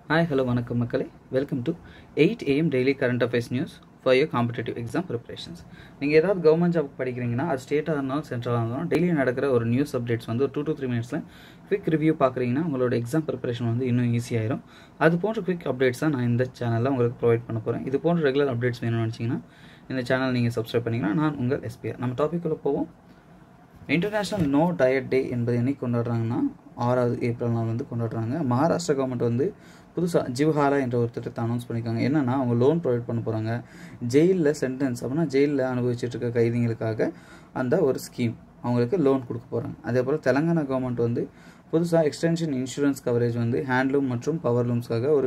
hi hello வணக்கம் மக்களே welcome to eight AM daily current affairs news for your competitive exam preparations நீங்கள் ஏதாவது government job படிக்கிறீங்கன்னா அது ஸ்டேட்டாக இருந்தாலும் சென்ட்ரலாக இருந்தாலும் டெய்லி நடக்கிற ஒரு நியூஸ் அப்டேட்ஸ் வந்து ஒரு டூ டு த்ரீ மினிட்ஸில் குவிக் ரிவ்யூ பார்க்குறீங்கன்னா உங்களோட எக்ஸாம் ப்ரிப்பரேஷன் வந்து இன்னும் ஈஸியாயிரும் அது போன்ற குவிக் அப்டேட்ஸ் தான் நான் இந்த சேனலில் உங்களுக்கு ப்ரொவைட் பண்ண போகிறேன் இது போன்ற ரெகுலர் அப்டேட்ஸ் வேணும்னு நினச்சிங்கன்னா இந்த சேனல் நீங்கள் சப்ஸ்கிரைப் பண்ணிங்கன்னா நான் உங்கள் எஸ்பிஆர் நம்ம டாப்பிக்குள்ளே போவோம் இன்டர்நேஷ்னல் நோ டயட் டே என்பது என்னைக்கு கொண்டாடுறாங்கன்னா ஆறாவது ஏப்ரல் நாள் வந்து கொண்டாடுறாங்க மகாராஷ்டிரா கவர்மெண்ட் வந்து புதுசாக ஜிவ்ஹாரா என்ற ஒரு திட்டத்தை அனௌன்ஸ் பண்ணியிருக்காங்க என்னென்னா அவங்க லோன் ப்ரொவைட் பண்ண போகிறாங்க ஜெயிலில் சென்டென்ஸ் அப்படின்னா ஜெயிலில் அனுபவிச்சுட்டு இருக்க கைதிகளுக்காக அந்த ஒரு ஸ்கீம் அவங்களுக்கு லோன் கொடுக்க போகிறாங்க அதே போல் தெலங்கானா கவர்மெண்ட் வந்து புதுசாக எக்ஸ்டென்ஷன் இன்சூரன்ஸ் கவரேஜ் வந்து ஹேண்ட்லூம் மற்றும் பவர் லூம்ஸ்க்காக ஒரு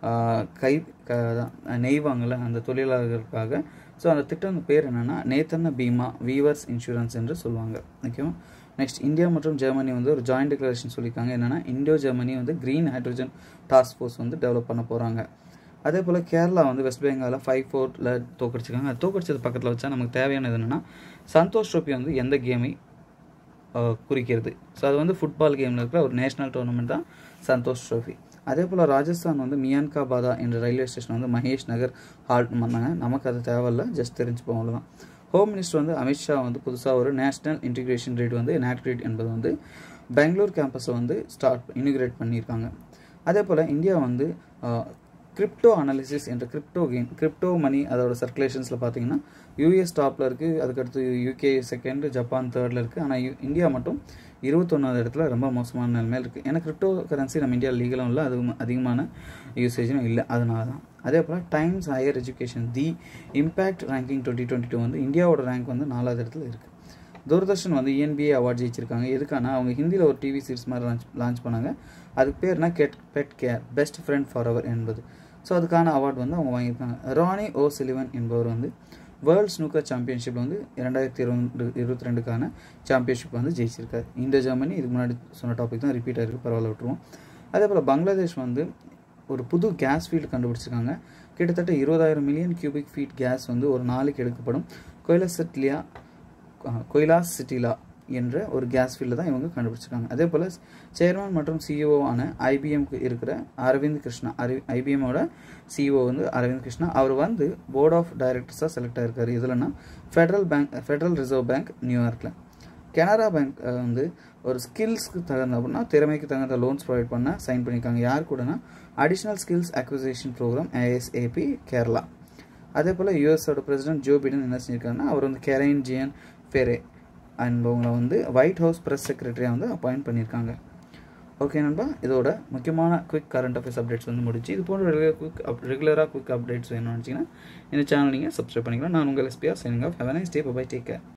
கை க நெய்வாங்கல அந்த தொழிலாளர்களுக்காக ஸோ அந்த திட்டம் பேர் என்னென்னா நேத்தன்ன பீமா வீவர்ஸ் இன்சூரன்ஸ் என்று சொல்லுவாங்க ஓகேவா நெக்ஸ்ட் இந்தியா மற்றும் ஜெர்மனி வந்து ஒரு ஜாயிண்ட் டிக்ளரேஷன் சொல்லியிருக்காங்க என்னென்னா இந்தியோ ஜெர்மனி வந்து க்ரீன் ஹைட்ரஜன் டாஸ்க் ஃபோர்ஸ் வந்து டெவலப் பண்ண போகிறாங்க அதே போல் கேரளா வந்து வெஸ்ட் பெங்காலில் ஃபைவ் ஃபோரில் தோக்கடிச்சிருக்காங்க அது தோக்கடிச்சது பக்கத்தில் வச்சா நமக்கு தேவையானது என்னென்னா சந்தோஷ் ட்ரோஃபி வந்து எந்த கேமை குறிக்கிறது ஸோ அது வந்து ஃபுட்பால் கேமில் இருக்கிற ஒரு நேஷனல் டோர்னமெண்ட் தான் சந்தோஷ் ட்ரோஃபி அதே போல் ராஜஸ்தான் வந்து மியான்கா பாதா என்ற ரயில்வே ஸ்டேஷன் வந்து மகேஷ் நகர் ஹால்ட் பண்ணாங்க நமக்கு அது தேவையில்ல ஜஸ்ட் தெரிஞ்சுப்போம் அவ்வளோதான் ஹோம் மினிஸ்டர் வந்து அமித்ஷா வந்து புதுசாக ஒரு நேஷனல் இன்டிகிரேஷன் ரேட் வந்து எனாக்ட் ரேட் என்பது வந்து பெங்களூர் கேம்பஸை வந்து ஸ்டார்ட் இனிகிரேட் பண்ணியிருக்காங்க அதே போல் இந்தியா வந்து கிரிப்டோ அனாலிசிஸ் என்ற கிரிப்டோ கெயின் கிரிப்டோ மணி அதோட சர்க்குலேஷன்ஸில் பார்த்தீங்கன்னா யூஎஸ் டாப்பில் இருக்குது அதுக்கடுத்து யூகே செகண்ட் ஜப்பான் தேர்டில் இருக்குது ஆனால் யூ இந்தியா மட்டும் இருபத்தொன்னாவது இடத்துல ரொம்ப மோசமான நிலைமையில் இருக்குது ஏன்னா கிரிப்டோ கரன்சி நம்ம இந்தியாவில் லீகலும் இல்லை அது அதிகமான யூசேஜும் இல்லை அதனால தான் அதே போல் Times higher education the impact ranking twenty twenty two வந்து இந்தியாவோட ரேங்க் வந்து நாலாவது இடத்துல இருக்குது தூர்தர்ஷன் வந்து இஎன்பிஏ அவார்ட் ஜெயிச்சிருக்காங்க எதுக்கான அவங்க ஹிந்தியில் ஒரு டிவி சீரிஸ் மாதிரி லான்ச் லான்ச் பண்ணாங்க அதுக்கு பேர்னா get pet care best friend for அவர் என்பது ஸோ அதுக்கான அவார்டு வந்து அவங்க வாங்கியிருக்காங்க ரானி ஓ சிலிவன் என்பவர் வந்து வேர்ல்ட் ஸ்னூக்கர் சாம்பியன்ஷிப் வந்து இரண்டாயிரத்தி இருபது இருபத்தி ரெண்டுக்கான சாம்பியன்ஷிப் வந்து ஜெயிச்சிருக்காரு இந்த ஜெர்மனி இதுக்கு முன்னாடி சொன்ன டாபிக் தான் ரிப்பீட் ஆகிருக்கு பரவாயில்ல விட்டுருவோம் அதே போல் பங்களாதேஷ் வந்து ஒரு புது கேஸ் ஃபீல்டு கண்டுபிடிச்சிருக்காங்க கிட்டத்தட்ட இருபதாயிரம் மில்லியன் கியூபிக் ஃபீட் கேஸ் வந்து ஒரு நாளைக்கு எடுக்கப்படும் கொய்லசட்லியா கொய்லாஸ் சிட்டிலா என்ற ஒரு கேஸ் ஃபீல்டு தான் இவங்க கண்டுபிடிச்சிருக்காங்க அதே போல் சேர்மன் மற்றும் சிஇஓ ஆன ஐபிஎம்க்கு இருக்கிற அரவிந்த் கிருஷ்ணா அறி ஐபிஎம்மோட சிஇஓ வந்து அரவிந்த் கிருஷ்ணா அவர் வந்து போர்ட் ஆஃப் டைரக்டர்ஸாக செலக்ட் ஆயிருக்காரு இதுலன்னா federal bank federal reserve bank நியூயார்க்கில் கனரா பேங்க் வந்து ஒரு ஸ்கில்ஸ்க்கு தகுந்த அப்படின்னா திறமைக்கு தகுந்த லோன்ஸ் ப்ரொவைட் பண்ண சைன் பண்ணியிருக்காங்க யார் கூடனா additional skills acquisition program ASAP Kerala அதே போல் யூஎஸோட பிரசிடென்ட் ஜோ பிடன் என்ன செஞ்சிருக்காருன்னா அவர் வந்து கெரைன் ஜியன் ஃபெரே என்பவங்களை வந்து ஒயிட் ஹவுஸ் ப்ரெஸ் செக்ரட்டரியாக வந்து அப்பாயிண்ட் பண்ணியிருக்காங்க ஓகே நண்பா இதோட முக்கியமான குவிக் கரண்ட் அஃபேர்ஸ் அப்டேட்ஸ் வந்து முடிச்சு இது போன்ற ரெகுலர் குவிக் அப் ரெகுலராக குவிக் அப்டேட்ஸ் வேணும்னு நினச்சிங்கன்னா இந்த சேனல் நீங்கள் சப்ஸ்கிரைப் பண்ணிக்கலாம் நான் உங்கள் SPR signing off have nice day bye take care